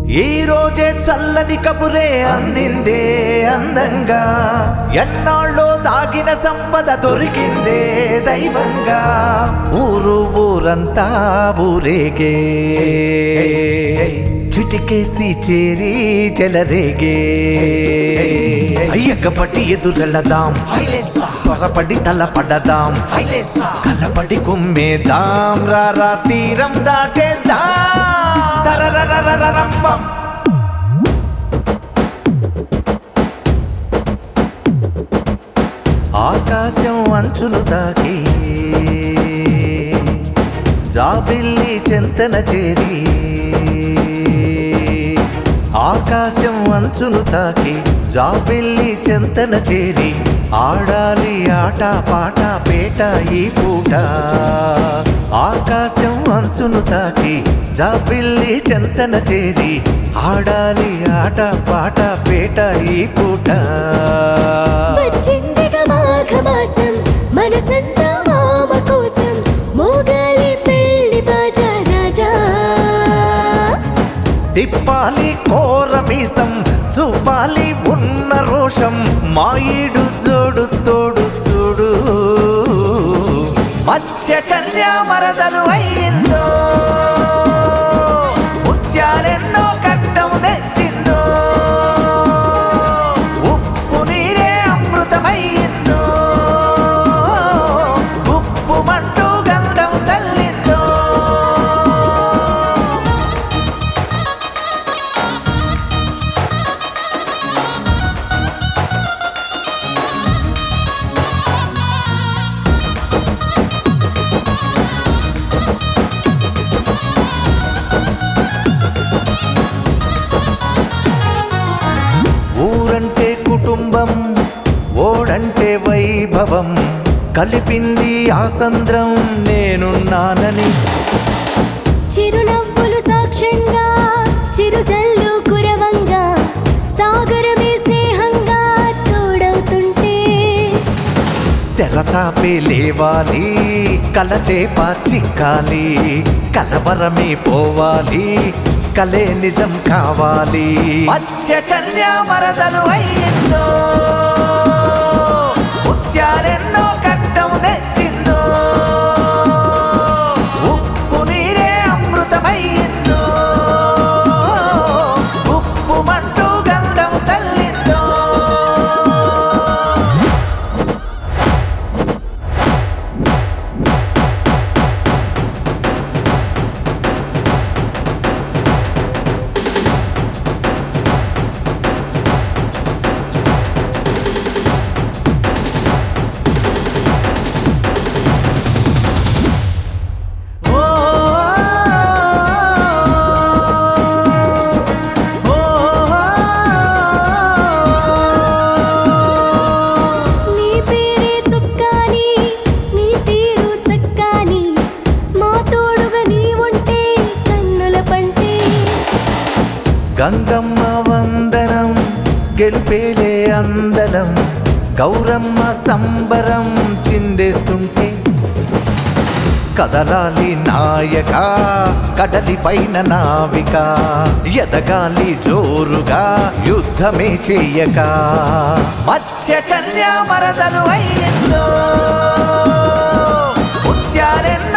ఈ రోజే చల్లని కబురే అందిందే అందంగా ఎన్నాళ్ళో దాగిన సంపద దొరికిందే దైవంగా ఊరు ఊరంతా ఊరేగే చిటికేసి చేరి జలరేగే అయ్యకపటి ఎదురెళదాం త్వరపడి తలపడదాం కలపడి కుమ్మేదాం రారా తీరం దాటేద్దాం తరరరరరరంపం. ఆకాశం అంచులు తాకి జాబిల్లి చెంతన చేరి ఆకాశం అంచులు తాకి జాబిల్లి చెంతన చేరి ఆడాలి ఆట పాట పేట ఈ పూట ఆకాశం అంచును తాకి జాబిల్లి చెంతన చేరి ఆడాలి ఆట పాట పేట ఈ పూట వచ్చిందిగ మాఘమాసం మనసంతా మామ కోసం మోగాలి పెళ్లి బాజా రాజా తిప్పాలి కోర మీసం చూపాలి ఉన్న రోషం మాయిడు జోడు తోడు చూడు మత్స్య కన్యా మరదలు అయ్యిందో ముత్యాలెన్నో కట్టం తెచ్చిందో ఉప్పు నీరే అమృతమయ్యిందో ఉప్పు మంటూ గంధం చల్లిందో ఊరంటే కుటుంబం ఓడంటే వైభవం కలిపింది ఆ సంద్రం నేనున్నానని చిరునవ్వులు సాక్ష్యంగా చిరుజల్లు కురవంగా సాగరమే స్నేహంగా తోడవుతుంటే తెరచాపే లేవాలి కలచేప చిక్కాలి కలవరమే పోవాలి కలే నిజం కావాలి మత్స్య కన్యా మరదలు అయ్యిందో ముత్యాలెన్నో కట్టం తెచ్చిందో ఉప్పు నీరే అమృతమయ్యిందో ఉప్పు మంటూ గంధం చల్లిందో నీ పేరే చుక్కాని నీ తీరు చక్కాని మా తోడుగా నీ ఉంటే కన్నుల పంటే గంగమ్మ వందనం గెలుపేలే అందలం గౌరమ్మ సంబరం చిందేస్తుంటే కదలాలి నాయక కడలి పైన నావిక ఎదగాలి జోరుగా యుద్ధమే చెయ్యక మత్స్య కన్యా మరదలు అయ్యిందో ముత్యాలెన్నో